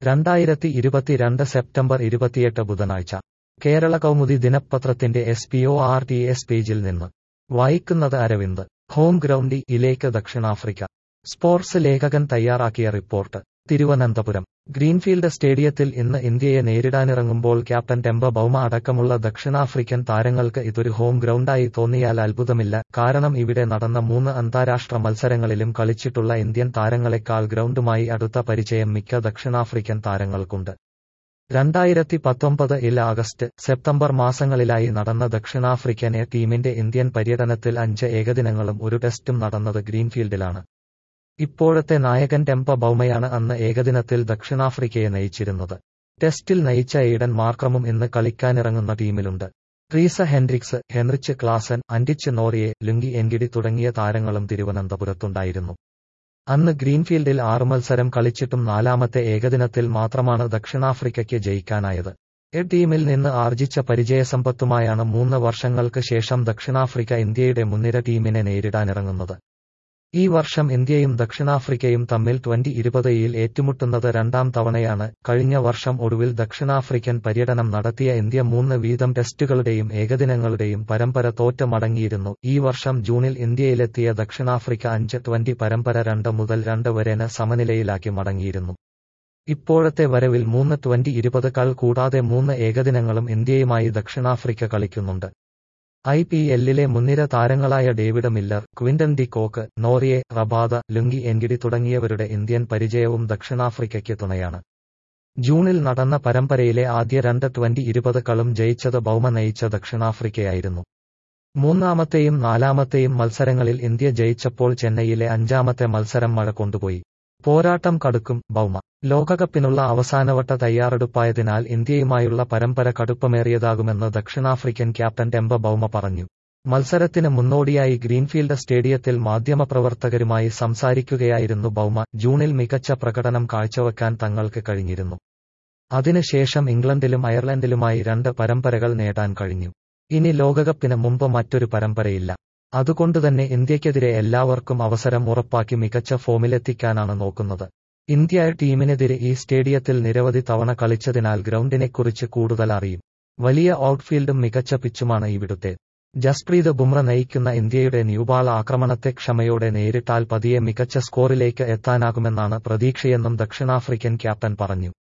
രണ്ടായിരത്തി ഇരുപത്തിരണ്ട് സെപ്റ്റംബർ ഇരുപത്തിയെട്ട് ബുധനാഴ്ച കേരള കൗമുദി ദിനപത്രത്തിന്റെ S P O R T S പേജിൽ നിന്ന് വായിക്കുന്നത് അരവിന്ദ് ഹോം ഗ്രൗണ്ടി ഇലേക്ക് ദക്ഷിണാഫ്രിക്ക സ്പോർട്സ് ലേഖകൻ തയ്യാറാക്കിയ റിപ്പോർട്ട് തിരുവനന്തപുരം ഗ്രീൻഫീൽഡ് സ്റ്റേഡിയത്തിൽ ഇന്ന് ഇന്ത്യയെ നേരിടാനിറങ്ങുമ്പോൾ ക്യാപ്റ്റൻ ടെമ്പ ബൌമ അടക്കമുള്ള ദക്ഷിണാഫ്രിക്കൻ താരങ്ങൾക്ക് ഇതൊരു ഹോം ഗ്രൗണ്ടായി തോന്നിയാൽ അത്ഭുതമില്ല കാരണം ഇവിടെ നടന്ന മൂന്ന് അന്താരാഷ്ട്ര മത്സരങ്ങളിലും കളിച്ചിട്ടുള്ള ഇന്ത്യൻ താരങ്ങളെക്കാൾ ഗ്രൗണ്ടുമായി അടുത്ത പരിചയം മിക്ക ദക്ഷിണാഫ്രിക്കൻ താരങ്ങൾക്കുണ്ട് രണ്ടായിരത്തി പത്തൊമ്പത് ഇൽ ആഗസ്റ്റ് സെപ്റ്റംബർ മാസങ്ങളിലായി നടന്ന ദക്ഷിണാഫ്രിക്കൻ എ ടീമിന്റെ ഇന്ത്യൻ പര്യടനത്തിൽ അഞ്ച് ഏകദിനങ്ങളും ഒരു ടെസ്റ്റും നടന്നത് ഗ്രീൻഫീൽഡിലാണ് ഇപ്പോഴത്തെ നായകൻ ടെമ്പ ബൌമയാണ് അന്ന് ഏകദിനത്തിൽ ദക്ഷിണാഫ്രിക്കയെ നയിച്ചിരുന്നത് ടെസ്റ്റിൽ നയിച്ച എയ്ഡൻ മാർക്രമും ഇന്ന് കളിക്കാനിറങ്ങുന്ന ടീമിലുണ്ട് Reeza Hendricks Heinrich Klaasen Anrich Nortje Lungi Ngidi തുടങ്ങിയ താരങ്ങളും തിരുവനന്തപുരത്തുണ്ടായിരുന്നു അന്ന് ഗ്രീൻഫീൽഡിൽ ആറ് മത്സരം കളിച്ചിട്ടും നാലാമത്തെ ഏകദിനത്തിൽ മാത്രമാണ് ദക്ഷിണാഫ്രിക്കയ്ക്ക് ജയിക്കാനായത് എ ടീമിൽ നിന്ന് ആർജിച്ച പരിചയസമ്പത്തുമായാണ് മൂന്ന് വർഷങ്ങൾക്ക് ശേഷം ദക്ഷിണാഫ്രിക്ക ഇന്ത്യയുടെ മുൻനിര ടീമിനെ നേരിടാനിറങ്ങുന്നത് ഈ വർഷം ഇന്ത്യയും ദക്ഷിണാഫ്രിക്കയും തമ്മിൽ ട്വന്റി ഇരുപതിൽ ഏറ്റുമുട്ടുന്നത് രണ്ടാം തവണയാണ് കഴിഞ്ഞ വർഷം ഒടുവിൽ ദക്ഷിണാഫ്രിക്കൻ പര്യടനം നടത്തിയ ഇന്ത്യ മൂന്ന് വീതം ടെസ്റ്റുകളുടെയും ഏകദിനങ്ങളുടെയും പരമ്പര തോറ്റ മടങ്ങിയിരുന്നു ഈ വർഷം ജൂണിൽ ഇന്ത്യയിലെത്തിയ ദക്ഷിണാഫ്രിക്ക അഞ്ച് ട്വന്റി പരമ്പര രണ്ട് മുതൽ രണ്ട് വരെന് സമനിലയിലാക്കി മടങ്ങിയിരുന്നു ഇപ്പോഴത്തെ വരവിൽ മൂന്ന് ട്വന്റി ഇരുപത് കൾ കൂടാതെ മൂന്ന് ഏകദിനങ്ങളും ഇന്ത്യയുമായി ദക്ഷിണാഫ്രിക്ക കളിക്കുന്നുണ്ട് ഐ പി എല്ലിലെ മുൻനിര താരങ്ങളായ David Miller Quinton de Kock Nortje Rabada Lungi Ngidi തുടങ്ങിയവരുടെ ഇന്ത്യൻ പരിചയവും ദക്ഷിണാഫ്രിക്കയ്ക്ക് തുണയാണ് ജൂണിൽ നടന്ന പരമ്പരയിലെ ആദ്യ രണ്ട് ട്വന്റി ഇരുപത് കളും ജയിച്ചത് ബൌമ നയിച്ച ദക്ഷിണാഫ്രിക്കയായിരുന്നു മൂന്നാമത്തെയും നാലാമത്തെയും മത്സരങ്ങളിൽ ഇന്ത്യ ജയിച്ചപ്പോൾ ചെന്നൈയിലെ അഞ്ചാമത്തെ മത്സരം മഴ കൊണ്ടുപോയി പോരാട്ടം കടുക്കും ബൌമ ലോകകപ്പിനുള്ള അവസാനവട്ട തയ്യാറെടുപ്പായതിനാൽ ഇന്ത്യയുമായുള്ള പരമ്പര കടുപ്പമേറിയതാകുമെന്ന് ദക്ഷിണാഫ്രിക്കൻ ക്യാപ്റ്റൻ ടെമ്പ ബൌമ പറഞ്ഞു മത്സരത്തിന് മുന്നോടിയായി ഗ്രീൻഫീൽഡ് സ്റ്റേഡിയത്തിൽ മാധ്യമപ്രവർത്തകരുമായി സംസാരിക്കുകയായിരുന്നു ബൌമ ജൂണിൽ മികച്ച പ്രകടനം കാഴ്ചവെക്കാൻ തങ്ങൾക്ക് കഴിഞ്ഞിരുന്നു അതിനുശേഷം ഇംഗ്ലണ്ടിലും അയർലൻഡിലുമായി രണ്ട് പരമ്പരകൾ നേടാൻ കഴിഞ്ഞു ഇനി ലോകകപ്പിന് മുമ്പ് മറ്റൊരു പരമ്പരയില്ല അതുകൊണ്ടുതന്നെ ഇന്ത്യക്കെതിരെ എല്ലാവർക്കും അവസരം ഉറപ്പാക്കി മികച്ച ഫോമിലെത്തിക്കാനാണ് നോക്കുന്നത് ഇന്ത്യ ടീമിനെതിരെ ഈ സ്റ്റേഡിയത്തിൽ നിരവധി തവണ കളിച്ചതിനാൽ ഗ്രൗണ്ടിനെക്കുറിച്ച് കൂടുതൽ അറിയും വലിയ ഔട്ട്ഫീൽഡും മികച്ച പിച്ചുമാണ് ഇവിടുത്തെ ജസ്പ്രീത് ബുംറ നയിക്കുന്ന ഇന്ത്യയുടെ ന്യൂബാൾ ആക്രമണത്തെ ക്ഷമയോടെ നേരിട്ടാൽ പതിയെ മികച്ച സ്കോറിലേക്ക് എത്താനാകുമെന്നാണ് പ്രതീക്ഷയെന്നും ദക്ഷിണാഫ്രിക്കൻ ക്യാപ്റ്റൻ പറഞ്ഞു